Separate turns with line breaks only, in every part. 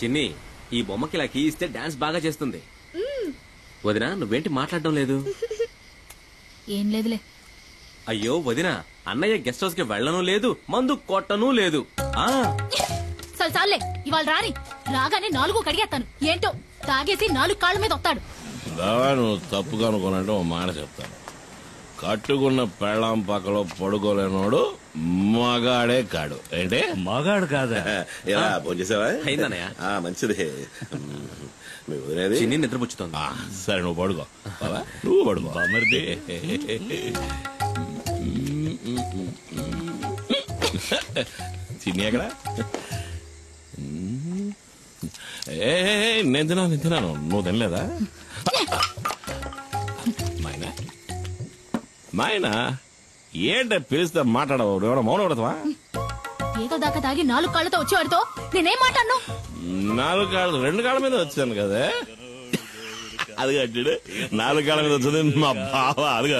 చిన్ని ఈ బొమ్మకి ఇలా కీ ఇస్తే డాన్స్ బాగా చేస్తుంది వదినా నువ్వేంటి మాట్లాడడం లేదు
ఏం లేదులే
అయ్యో వదినా అన్నయ్య గెస్ట్ హౌస్ కి వెళ్ళను లేదు మందు కొట్టను లేదు ఆ
చాలు చాలులే ఇవాళ రాని రాగానే నాలుగు కడిగేస్తాను ఏంటో తాగేసి నాలుగు కాళ్ళ మీద వస్తాడు
బావా నువ్వు తప్పుగా అనుకోనంటే ఓ మాట చెప్తాను కట్టుకున్న పెళ్ళాం పక్కలో పడుకోలేనోడు మగాడే కాడు ఏంటి
మగాడు కాదా
ఎలా ఫోన్ చేసావా
అయిందన్నయ్య.
ఆ, మంచిది మీ వదిలేది
చిన్ని నిద్రపుచ్చుతోంది
ఆ, సరే నువ్వు పడుకో బావా నువ్వు పడుకో
బామర్ది
చిన్ని ఎక్కడ ఏ ఏ, ఏ, నేను తిన్నాను నేను తిన్నాను నువ్వు తినలేదా మాయనా మాయనా ఏంట పిలిస్తే మాట్లాడవు నువ్వు మౌనం పడతావా
ఏదో దాకా తాగి నాలుగు కాళ్ళతో వచ్చేవాడితో నేనేం మాట్లాడను
నాలుగు కాళ్ళు రెండు కాళ్ళ మీద వచ్చాను కదా అది కట్టాడు నాలుగు కాళ్ళ మీద వచ్చింది మా బావ అదిగా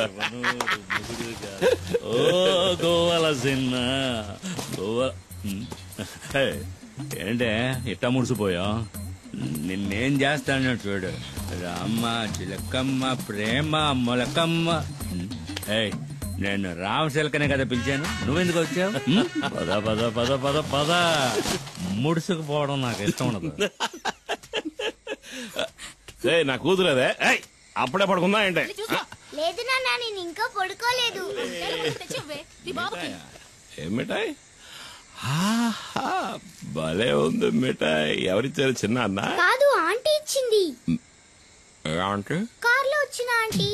ఓ గోవాల సిన్న గోవా ఉమ్. హే, ఏంటే ఇట్టా ముడిసిపోయా నిన్నేం చేస్తాను చూడు రామ్మ చిలకమ్మ ప్రేమ మొలకమ్మ ఉమ్. ఏయ్ నేను రామ చిలకనే కదా పిలిచాను నువ్వెందుకు వచ్చావు ఉమ్? పద పద పద పద పద ముడుసుకుపోవడం నాకు ఇష్టం ఉండదు
ఏయ్, నా కూతురేదే ఏయ్, అప్పుడే పడుకుందా ఏంటి
వెళ్ళి చూసుకో
లేదు నాన్న నేను ఇంకా పడుకోలేదు
నెల ముందు తెచ్చి ఇవ్వే, నీ బాబుకి
ఏం మిఠాయి ఆహా, భలే ఉంది మిఠాయి ఎవరిచ్చారు చిన్న అన్న
కాదు ఆంటీ ఇచ్చింది
అంటే
కార్లో వచ్చిన ఆంటీ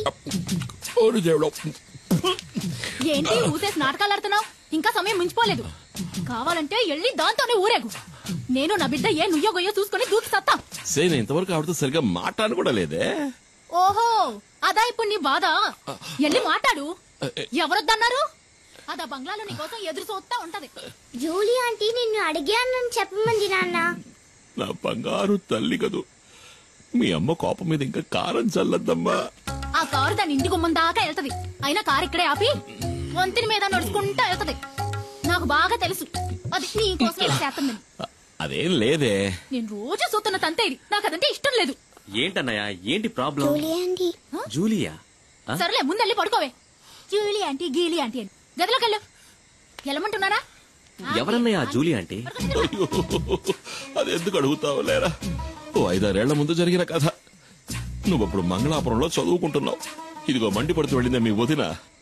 ఏంటి ఊసేసి నాటకాలు ఆడుతున్నావు ఇంకా సమయం మించిపోలేదు కావాలంటే వెళ్ళి దాంతోనే ఊరేగు నేను నా బిడ్డ ఏ నుయ్యో గొయ్యో చూసుకుని దూకి సత్తా
సే నేను ఇంతవరకు ఆవిడతో సరిగ్గా మాట్లాడను కూడా లేదే
ఓహో అదా ఇప్పుడు నీ బాధ వెళ్ళి మాట్లాడు ఎవరొద్దన్నారు అదా బంగ్లాలో నీ కోసం ఎదురు చూస్తా ఉంటది
జూలీ ఆంటీ నిన్ను అడిగానని చెప్పమంది నాన్న
నా బంగారు తల్లి కదూ మీ అమ్మ కోపం మీద ఇంకా కారం చల్లద్దమ్మా
ఆ కారు దాని ఇంటి గుమ్మం దాకా వెళ్తది అయినా కారు ఇక్కడే ఆపి వంతిని మీద నడుచుకుంటా వెళ్తది నాకు బాగా తెలుసు అది నీ కోసం ఇలా చేస్తుందని
అదేం లేదే
నేను రోజు చూస్తున్న తంతే ఇది నాకు అదంటే ఇష్టం లేదు
ఏంటన్నయ్య ఏంటి ప్రాబ్లం
జూలీ ఆంటీ
జూలియా ఆ?
సరేలే ముందెళ్ళి పడుకోవే జూలీ ఆంటీ గీలి ఆంటీ అని గదిలోకి వెళ్ళు వెళ్ళమంటున్నారా
ఎవరన్నయ్య ఆ జూలి అంటే
అయ్యో, అది ఎందుకు అడుగుతావు లేరా ఓ ఐదారేళ్ల ముందు జరిగిన కథ నువ్వప్పుడు మంగళాపురంలో చదువుకుంటున్నావు ఇదిగో మండి పడుతూ వెళ్ళిందే మీ వదిన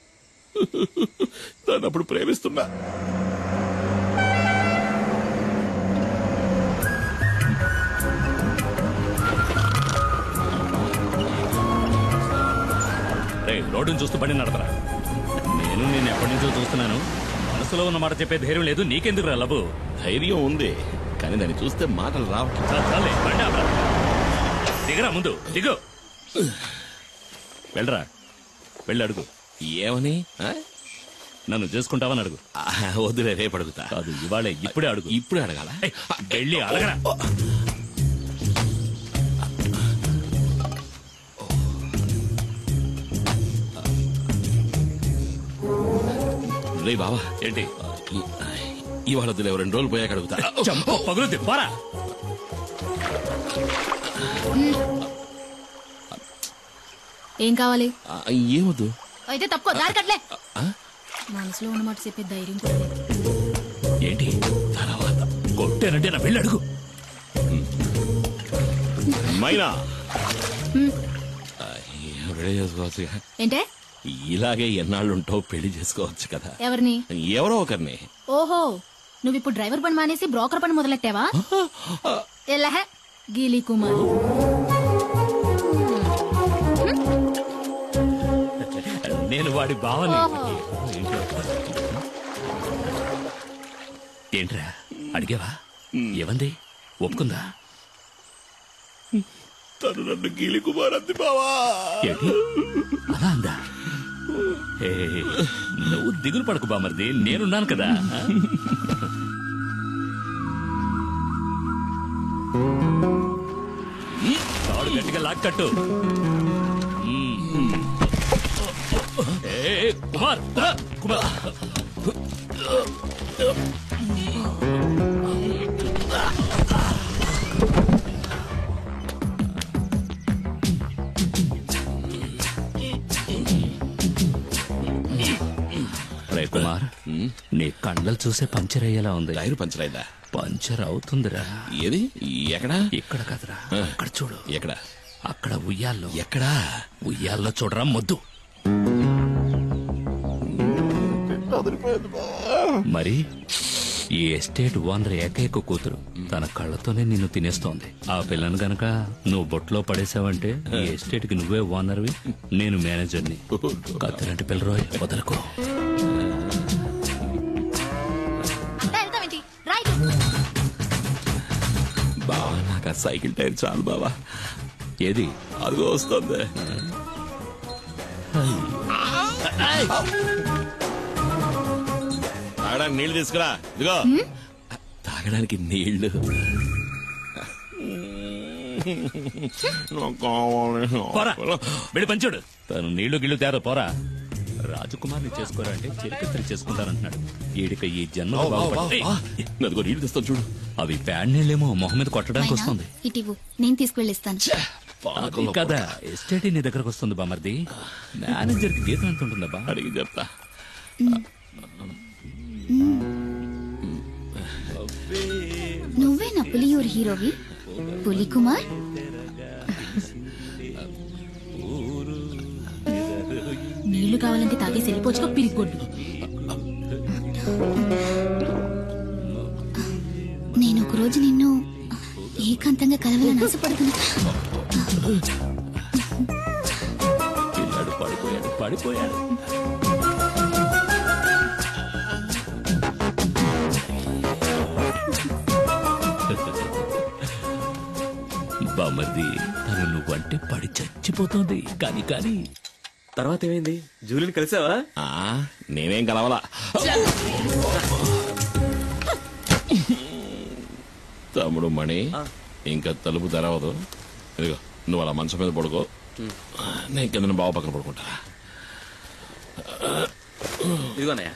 దాన్ని అప్పుడు ప్రేమిస్తున్నా
రేయ్, రోడ్డును చూస్తూ బండి నడపరా నేను నేను ఎప్పటి నుంచో చూస్తున్నాను మనసులో ఉన్న మాట చెప్పే ధైర్యం లేదు నీకెందుకు రా లబు
ధైర్యం ఉంది కానీ దాన్ని చూస్తే మాటలు రావట్లేదు
చాలు, చాలే, బండి ఆపరా. దిగరా ముందు దిగు వెళ్ళరా వెళ్ళి అడుగు
ఏమని ఆ?
నన్ను చేసుకుంటావని అడుగు
ఆ, వద్దులే రేపు అడుగుతా
కాదు ఇవాళే ఇప్పుడే అడుగు
ఇప్పుడే అడగాల
ఏయ్, వెళ్ళి అడగరా
రే బావా
ఏంటి
ఈ- ఇవాళ వద్దులే రెండు రోజులు పోయాక అడుగుతా
చంప పగులుద్ది పోరా
ఏం కావాలి
ఆ, ఏమొద్దు
అయితే తప్పుకో దారి కట్లే
ఆ?
మనసులో ఉన్నమాట చెప్పే ధైర్యం కూడా లేదు.
ఏంటి తర్వాత కొట్టానంటే నా వెళ్ళి అడుగు
మైనా ఆ, ఏం రెడీ చేసుకోవచ్చు
ఏంటే
ఇలాగే ఎన్నాళ్ళు ఉంటావు పెళ్లి చేసుకోవచ్చు కదా
ఎవరిని
ఎవరో ఒకరిని
ఓహో నువ్వు ఇప్పుడు డ్రైవర్ పని మానేసి బ్రోకర్ పని మొదలెట్టావా ఎల్లహ గీలీ కుమార్
నేను వాడి భావని
ఓహో.
ఏంట్రా అడిగావా ఏమంది ఒప్పుకుందా
తను నన్ను గీలి కుమార్ అంది బావా
ఏంటి అలా అందా ఏ, నువ్వు దిగులు పడకు బామర్ది నేనున్నాను కదా తాడు గట్టిగా లాక్కట్టు ఏ, కుమార్ రా, కుమార్ నీ కండలు చూసే పంచర్ అయ్యేలా ఉంది
టైర్ పంచర్ అయిందా
పంచర్ అవుతుందిరా
ఏది ఎక్కడా
ఇక్కడ కదరా
ఆ.
అక్కడ చూడు
ఎక్కడా
అక్కడ ఉయ్యాల్లో
ఎక్కడా
ఉయ్యాల్లో చూడరా మొద్దు మరి ఈ ఎస్టేట్ ఓనర్ ఏకైక కూతురు తన కళ్ళతోనే నిన్ను తినేస్తోంది ఆ పిల్లను గనక నువ్వు బొట్లో పడేసావంటే ఈ ఎస్టేట్ కి నువ్వే ఓనర్వి నేను మేనేజర్ని కత్తిలాంటి పిల్లరోయ్ వదలకు
అంతా వెళ్తావేంటి రైట్
బావా నాకు ఆ సైకిల్ టైర్ చాలు బావా
ఏది
అదిగో వస్తుంది తాగడానికి నీళ్లు తీసుకురా ఇదిగో తాగడానికి నీళ్లు నాకు కావాలి.
పోరా వెళ్ళి పంచుడు తను నీళ్లు గిళ్ళు తేరా పోరా రాజకుమార్ని చేసుకోరా అంటే చిరకత్తరి చేసుకుంటానంటున్నాడు ఈడిక ఈ జన్మ
బావ, బావ, బావ, బావ. అదిగో నీళ్లు తెస్తాను చూడు
అవి ప్యాడ్ నీళ్ళేమో మొహం మీద కొట్టడానికి వస్తుంది
ఇటివు నేను తీసుకువెళ్ళిస్తాను
అది కదా ఎస్టేట్ నీ దగ్గరకు వస్తుంది బామర్ది మేనేజర్ కి జీతం ఎంత ఉంటుందా
అడిగి చెప్తా
నువ్వే నా పులియూరు హీరోవి పులి కుమార్
నీళ్లు కావాలంటే తాగేసి వెళ్ళిపోవచ్చుగా పిరిగొడ్డు
నేను ఒక రోజు నిన్ను ఏకాంతంగా కలవాలని ఆశపడుతున్నా
పిల్లాడు పడిపోయాడు పడిపోయాడు బామర్ది తను నువ్వంటే పడి చచ్చిపోతుంది కానీ కానీ
తర్వాత ఏమైంది జూలిని కలిసావా
ఆ, నేనేం కలవలా తమ్ముడు మణి ఇంకా తలుపు తెరవదు ఇదిగో నువ్వు అలా మంచం మీద పడుకో నేను కింద బావ పక్కన పడుకుంటా
ఇదిగోనయ్యా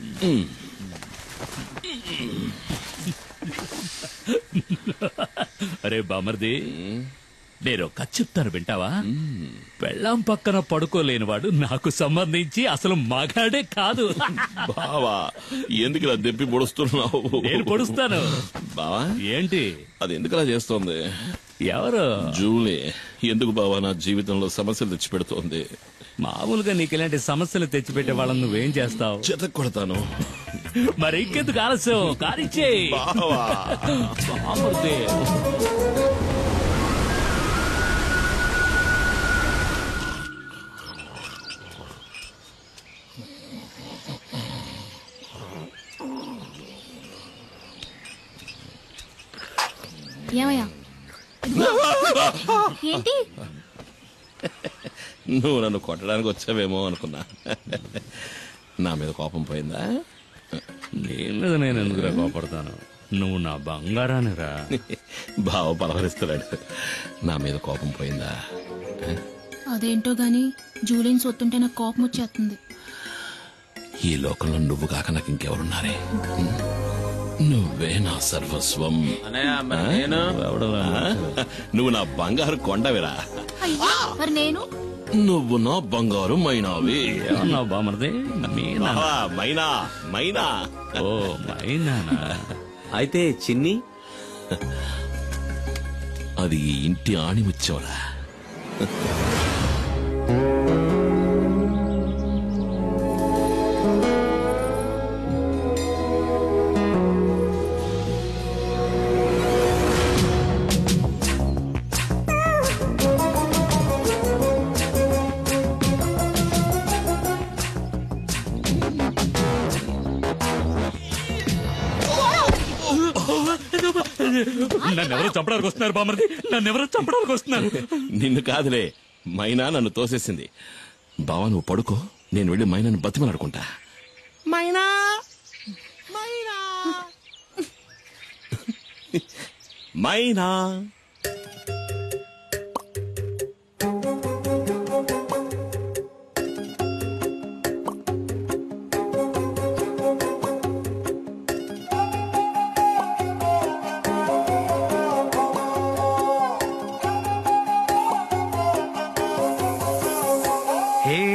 అరే బామర్ది నేను కథ చెప్తాను వింటావా పెళ్ళాం పక్కన పడుకోలేనివాడు నాకు సంబంధించి అసలు మగాడే కాదు
బావా ఎందుకు ఇలా దెప్పి పొడుస్తున్నావు
నేను పొడుస్తాను
బావా
ఏంటి
అది ఎందుకు అలా చేస్తోంది
ఎవరు
జూలీ ఎందుకు బావా నా జీవితంలో సమస్యలు తెచ్చి పెడుతోంది
మామూలుగా నీకు ఇలాంటి సమస్యలు తెచ్చిపెట్టే వాళ్ళని నువ్వేం చేస్తావు
చెత కొడతాను
మరి ఇంకెందుకు ఆలస్యం కానిచ్చే
బావా
ఏమయ్యా ఏంటి
నువ్వు నన్ను కొట్టడానికి వచ్చావేమో అనుకున్నా నా మీద కోపం పోయిందా
నేను మీద నేను ఎందుకురా కోపడతాను నువ్వు నా బంగారాన్ని రా
బావ పలవరిస్తున్నాడు నా మీద కోపం పోయిందా
అదేంటో గాని జూలిని సొత్తుంటే నాకు కోపం వచ్చేస్తుంది
ఈ లోకంలో నువ్వు కాక నాకు ఇంకెవరున్నారే నువ్వే నా సర్వస్వం
అన్నయ్య మరి నేను
ఆ? నువ్వు నా బంగారు కొండవిరా
అయ్యో మరి నేను
నువ్వు నా బంగారు మైనావి
ఏమన్నావు బామర్ది మీనా
బావా, మైనా మైనా
ఓ మైనానా
అయితే చిన్ని
అది ఈ ఇంటి ఆణిముచ్చోరా
నన్ను ఎవరో చంపడానికి వస్తున్నారు బామర్ది నన్ను ఎవరో చంపడానికి వస్తున్నారు
నిన్ను కాదులే మైనా నన్ను తోసేసింది బావా నువ్వు పడుకో నేను వెళ్ళి మైనాను బతిమలాడుకుంటా మైనా మైనా మైనా
హే